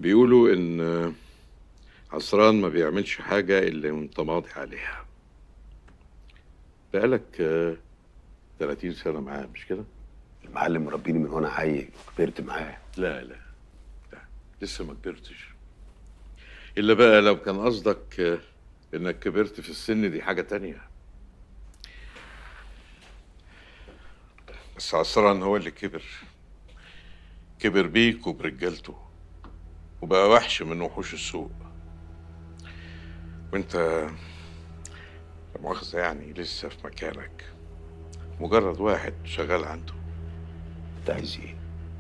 بيقولوا ان عصران ما بيعملش حاجة إلا وانت ماضي عليها بقالك آه، 30 سنة معاه مش كده؟ المعلم مربيني من وانا عيل كبرت معاه لا لا لا لسه ما كبرتش إلا بقى لو كان قصدك آه، إنك كبرت في السن دي حاجة تانية بس عصران هو اللي كبر كبر بيك وبرجالته وبقى وحش من وحوش السوق وانت لا مؤاخذة يعني لسه في مكانك مجرد واحد شغال عنده انت عايز ايه؟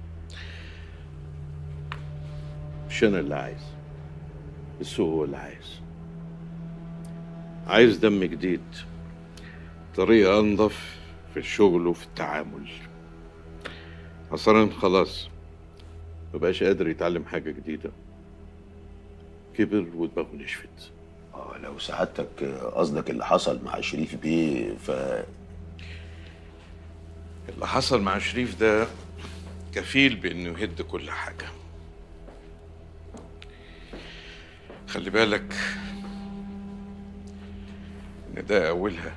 مش انا اللي عايز السوق هو اللي عايز عايز دم جديد طريقة أنظف في الشغل وفي التعامل عصران خلاص مبقاش قادر يتعلم حاجة جديدة كبر ودماغه نشفت اه لو سعادتك قصدك اللي حصل مع شريف بيه ف اللي حصل مع شريف ده كفيل بانه يهد كل حاجه خلي بالك ان ده اولها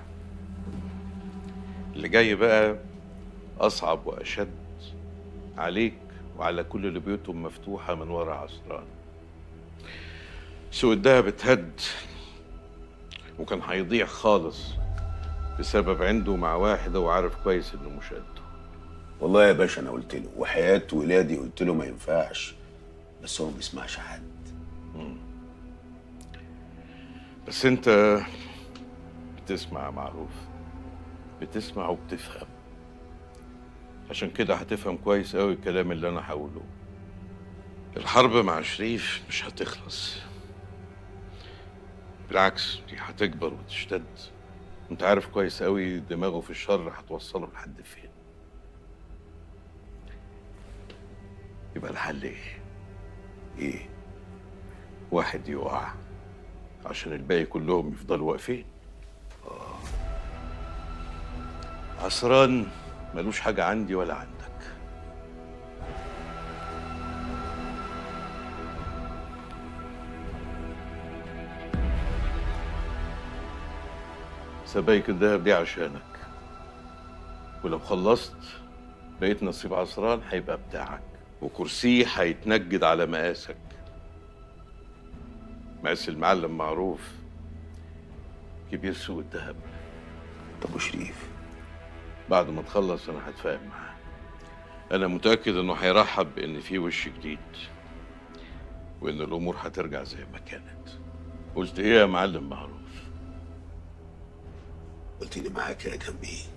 اللي جاي بقى اصعب واشد عليك وعلى كل اللي بيوتهم مفتوحه من ورا عصران سوق الدهب اتهد وكان هيضيع خالص بسبب عنده مع واحدة وعارف كويس انه مش قده والله يا باشا انا قلت له وحياة ولادي قلت له ما ينفعش بس هو ما بيسمعش حد بس انت بتسمع يا معروف بتسمع وبتفهم عشان كده هتفهم كويس قوي الكلام اللي انا هقوله الحرب مع شريف مش هتخلص بالعكس دي هتكبر وتشتد انت عارف كويس قوي دماغه في الشر هتوصله لحد فين يبقى الحل ايه ايه واحد يقع عشان الباقي كلهم يفضلوا واقفين عصران ملوش حاجة عندي ولا عندك سبايك الدهب دي عشانك ولو خلصت بقيت نصيب عصران هيبقى بتاعك وكرسيه هيتنجد على مقاسك مقاس المعلم معروف كبير سوق الذهب طب وشريف بعد ما تخلص انا هتفاهم معاه انا متاكد انه هيرحب بان في وش جديد وان الامور هترجع زي ما كانت قلت ايه يا معلم معروف قلت لي معاك يا جنبي